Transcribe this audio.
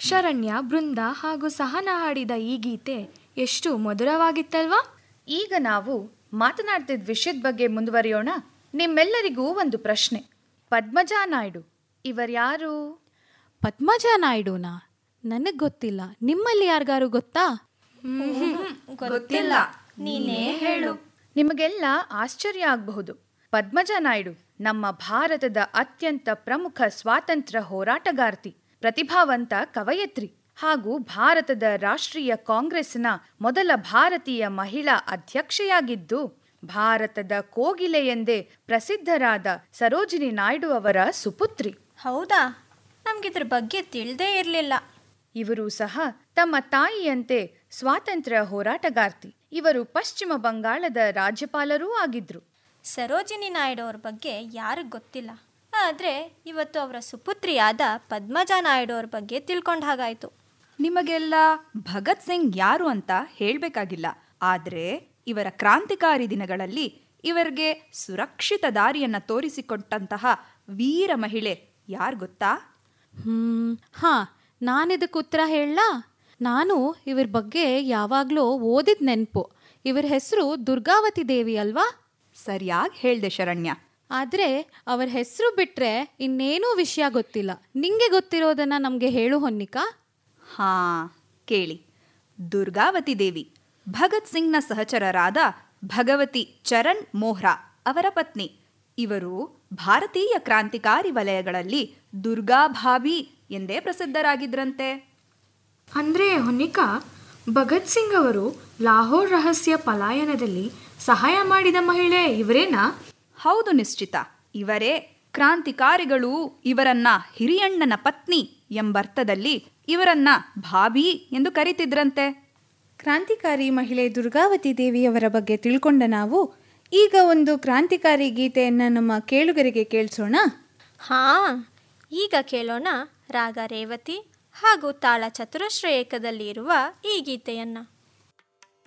ಶರಣ್ಯ ಬೃಂದ ಹಾಗೂ ಸಹನ ಹಾಡಿದ ಈ ಗೀತೆ ಎಷ್ಟು ಮಧುರವಾಗಿತ್ತಲ್ವಾ ಈಗ ನಾವು ಮಾತನಾಡ್ತಿದ್ದ ವಿಷಯದ ಬಗ್ಗೆ ಮುಂದುವರಿಯೋಣ ನಿಮ್ಮೆಲ್ಲರಿಗೂ ಒಂದು ಪ್ರಶ್ನೆ ಪದ್ಮಜಾ ನಾಯ್ಡು ಇವರ್ಯಾರು ಪದ್ಮಜಾ ನಾಯ್ಡುನಾ ನನಗೆ ಗೊತ್ತಿಲ್ಲ ನಿಮ್ಮಲ್ಲಿ ಯಾರಿಗಾರು ಗೊತ್ತಾ ಗೊತ್ತಿಲ್ಲ ನೀನೇ ಹೇಳು ನಿಮಗೆಲ್ಲ ಆಶ್ಚರ್ಯ ಆಗಬಹುದು ಪದ್ಮಜಾ ನಾಯ್ಡು ನಮ್ಮ ಭಾರತದ ಅತ್ಯಂತ ಪ್ರಮುಖ ಸ್ವಾತಂತ್ರ್ಯ ಹೋರಾಟಗಾರ್ತಿ ಪ್ರತಿಭಾವಂತ ಕವಯತ್ರಿ ಹಾಗೂ ಭಾರತದ ರಾಷ್ಟ್ರೀಯ ಕಾಂಗ್ರೆಸ್ನ ಮೊದಲ ಭಾರತೀಯ ಮಹಿಳಾ ಅಧ್ಯಕ್ಷೆಯಾಗಿದ್ದು ಭಾರತದ ಕೋಗಿಲೆ ಎಂದೇ ಪ್ರಸಿದ್ಧರಾದ ಸರೋಜಿನಿ ನಾಯ್ಡು ಅವರ ಸುಪುತ್ರಿ ಹೌದಾ ನಮ್ಗಿದ್ರ ಬಗ್ಗೆ ತಿಳಿದೇ ಇರಲಿಲ್ಲ ಇವರು ಸಹ ತಮ್ಮ ತಾಯಿಯಂತೆ ಸ್ವಾತಂತ್ರ್ಯ ಹೋರಾಟಗಾರ್ತಿ ಇವರು ಪಶ್ಚಿಮ ಬಂಗಾಳದ ರಾಜ್ಯಪಾಲರೂ ಆಗಿದ್ರು ಸರೋಜಿನಿ ನಾಯ್ಡು ಅವ್ರ ಬಗ್ಗೆ ಯಾರಿಗೆ ಗೊತ್ತಿಲ್ಲ ಆದರೆ ಇವತ್ತು ಅವರ ಸುಪುತ್ರಿಯಾದ ಪದ್ಮಜಾ ನಾಯ್ಡು ಅವ್ರ ಬಗ್ಗೆ ತಿಳ್ಕೊಂಡ ಹಾಗಾಯಿತು ನಿಮಗೆಲ್ಲ ಭಗತ್ ಸಿಂಗ್ ಯಾರು ಅಂತ ಹೇಳಬೇಕಾಗಿಲ್ಲ ಆದರೆ ಇವರ ಕ್ರಾಂತಿಕಾರಿ ದಿನಗಳಲ್ಲಿ ಇವರಿಗೆ ಸುರಕ್ಷಿತ ದಾರಿಯನ್ನು ತೋರಿಸಿಕೊಟ್ಟಂತಹ ವೀರ ಮಹಿಳೆ ಯಾರು ಗೊತ್ತಾ ಹ್ಮ್ ಹಾ ನಾನಿದಕ್ಕೆ ಉತ್ತರ ಹೇಳಲಾ ನಾನು ಇವ್ರ ಬಗ್ಗೆ ಯಾವಾಗಲೂ ಓದಿದ ನೆನಪು ಇವ್ರ ಹೆಸರು ದುರ್ಗಾವತಿ ದೇವಿ ಅಲ್ವಾ ಸರಿಯಾಗಿ ಹೇಳ್ದೆ ಶರಣ್ಯ ಆದರೆ ಅವ್ರ ಹೆಸರು ಬಿಟ್ರೆ ಇನ್ನೇನೂ ವಿಷಯ ಗೊತ್ತಿಲ್ಲ ನಿಂಗೆ ಗೊತ್ತಿರೋದನ್ನ ನಮಗೆ ಹೇಳು ಹೊನ್ನಿಕಾ ಹಾ ಕೇಳಿ ದುರ್ಗಾವತಿ ದೇವಿ ಭಗತ್ ಸಿಂಗ್ನ ಸಹಚರರಾದ ಭಗವತಿ ಚರಣ್ ಮೋಹ್ರಾ ಅವರ ಪತ್ನಿ ಇವರು ಭಾರತೀಯ ಕ್ರಾಂತಿಕಾರಿ ವಲಯಗಳಲ್ಲಿ ದುರ್ಗಾಭಾವಿ ಎಂದೇ ಪ್ರಸಿದ್ಧರಾಗಿದ್ರಂತೆ ಅಂದ್ರೆ ಹೊನ್ನಿಕಾ ಭಗತ್ ಸಿಂಗ್ ಅವರು ಲಾಹೋರ್ ರಹಸ್ಯ ಪಲಾಯನದಲ್ಲಿ ಸಹಾಯ ಮಾಡಿದ ಮಹಿಳೆ ಇವರೇನಾ ಹೌದು ನಿಶ್ಚಿತ ಇವರೇ ಕ್ರಾಂತಿಕಾರಿಗಳು ಇವರನ್ನ ಹಿರಿಯಣ್ಣನ ಪತ್ನಿ ಎಂಬರ್ಥದಲ್ಲಿ ಇವರನ್ನ ಭಾಬಿ ಎಂದು ಕರೀತಿದ್ರಂತೆ ಕ್ರಾಂತಿಕಾರಿ ಮಹಿಳೆ ದುರ್ಗಾವತಿ ದೇವಿಯವರ ಬಗ್ಗೆ ತಿಳ್ಕೊಂಡ ನಾವು ಈಗ ಒಂದು ಕ್ರಾಂತಿಕಾರಿ ಗೀತೆಯನ್ನು ನಮ್ಮ ಕೇಳುಗರಿಗೆ ಕೇಳಿಸೋಣ ಹಾಂ ಈಗ ಕೇಳೋಣ ರಾಗ ರೇವತಿ ಹಾಗೂ ತಾಳ ಚತುರಶ್ರ ಏಕದಲ್ಲಿ ಇರುವ ಈ ಗೀತೆಯನ್ನು